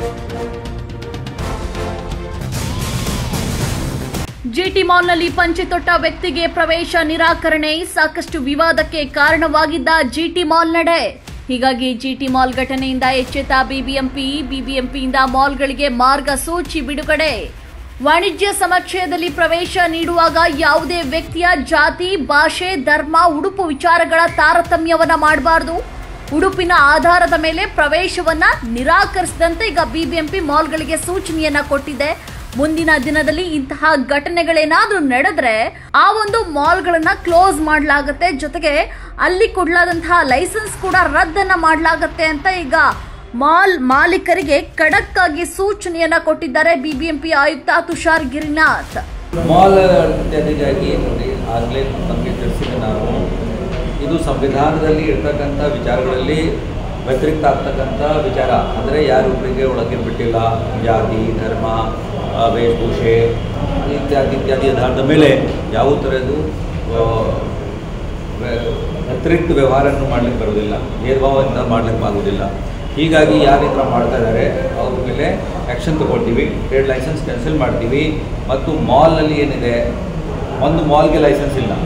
ಜಿಟಿ ಮಾಲ್ನಲ್ಲಿ ಪಂಚೆ ತೊಟ್ಟ ವ್ಯಕ್ತಿಗೆ ಪ್ರವೇಶ ನಿರಾಕರಣೆ ಸಾಕಷ್ಟು ವಿವಾದಕ್ಕೆ ಕಾರಣವಾಗಿದ್ದ ಜಿಟಿ ಮಾಲ್ ನಡೆ ಹೀಗಾಗಿ ಜಿಟಿ ಮಾಲ್ ಘಟನೆಯಿಂದ ಎಚ್ಚೆತ್ತ ಬಿಬಿಎಂಪಿ ಬಿಬಿಎಂಪಿಯಿಂದ ಮಾಲ್ಗಳಿಗೆ ಮಾರ್ಗಸೂಚಿ ಬಿಡುಗಡೆ ವಾಣಿಜ್ಯ ಸಮುಚ್ಚಯದಲ್ಲಿ ಪ್ರವೇಶ ನೀಡುವಾಗ ಯಾವುದೇ ವ್ಯಕ್ತಿಯ ಜಾತಿ ಭಾಷೆ ಧರ್ಮ ಉಡುಪು ವಿಚಾರಗಳ ತಾರತಮ್ಯವನ್ನ ಮಾಡಬಾರದು ಉಡುಪಿನ ಆಧಾರದ ಮೇಲೆ ಪ್ರವೇಶವನ್ನ ನಿರಾಕರಿಸಿದಂತೆ ಈಗ ಬಿಬಿಎಂಪಿ ಮಾಲ್ಗಳಿಗೆ ಸೂಚನೆಯನ್ನ ಕೊಟ್ಟಿದೆ ಮುಂದಿನ ದಿನದಲ್ಲಿ ಇಂತಹ ಘಟನೆಗಳೇನಾದ್ರೂ ನಡೆದ್ರೆ ಆ ಒಂದು ಮಾಲ್ಗಳನ್ನ ಕ್ಲೋಸ್ ಮಾಡಲಾಗುತ್ತೆ ಜೊತೆಗೆ ಅಲ್ಲಿ ಕೊಡಲಾದಂತಹ ಲೈಸೆನ್ಸ್ ಕೂಡ ರದ್ದನ್ನ ಮಾಡಲಾಗುತ್ತೆ ಅಂತ ಈಗ ಮಾಲ್ ಮಾಲೀಕರಿಗೆ ಖಡಕ್ ಆಗಿ ಸೂಚನೆಯನ್ನ ಕೊಟ್ಟಿದ್ದಾರೆ ಬಿಬಿಎಂಪಿ ಆಯುಕ್ತ ತುಷಾರ್ ಗಿರಿನಾಥ್ ಮಾಲ್ ಇತ್ಯಾದಿಗಾಗಿ ನೋಡಿ ಆಗಲೇ ನಮಗೆ ತಿಳಿಸಿದ ನಾವು ಇದು ಸಂವಿಧಾನದಲ್ಲಿ ಇರ್ತಕ್ಕಂಥ ವಿಚಾರಗಳಲ್ಲಿ ವ್ಯತಿರಿಕ್ತ ಆಗ್ತಕ್ಕಂಥ ವಿಚಾರ ಅಂದರೆ ಯಾರೊಬ್ಬರಿಗೆ ಒಳಗೆ ಬಿಟ್ಟಿಲ್ಲ ಜಾತಿ ಧರ್ಮ ಆ, ವೇಷಭೂಷೆ ಇತ್ಯಾದಿ ಇತ್ಯಾದಿ ಆಧಾರದ ಮೇಲೆ ಯಾವ ಥರದ್ದು ಆ, ವ್ಯ- ವ್ಯತಿರಿಕ್ತ ವ್ಯವಹಾರವನ್ನು ಮಾಡಲಿಕ್ಕೆ ಬರೋದಿಲ್ಲ ಭೇದಭಾವದಿಂದ ಮಾಡಲಿಕ್ಕೆ ಆಗೋದಿಲ್ಲ ಹೀಗಾಗಿ ಯಾರು ಈ ಥರ ಮಾಡ್ತಾ ಇದ್ದಾರೆ ಅವ್ರ ಮೇಲೆ ಆ್ಯಕ್ಷನ್ ತಗೊಳ್ತೀವಿ ಟ್ರೇಡ್ ಲೈಸೆನ್ಸ್ ಕ್ಯಾನ್ಸಲ್ ಮಾಡ್ತೀವಿ ಮತ್ತು ಮಾಲ್ನಲ್ಲಿ ಏನಿದೆ ಒಂದು ಮಾಲ್ಗೆ ಲೈಸೆನ್ಸ್ ಇಲ್ಲ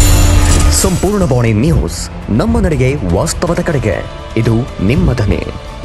ಸಂಪೂರ್ಣ ಬಾಣಿ ನ್ಯೂಸ್ ನಮ್ಮ ನಡೆಗೆ ವಾಸ್ತವದ ಕಡೆಗೆ ಇದು ನಿಮ್ಮ ಧ್ವನಿ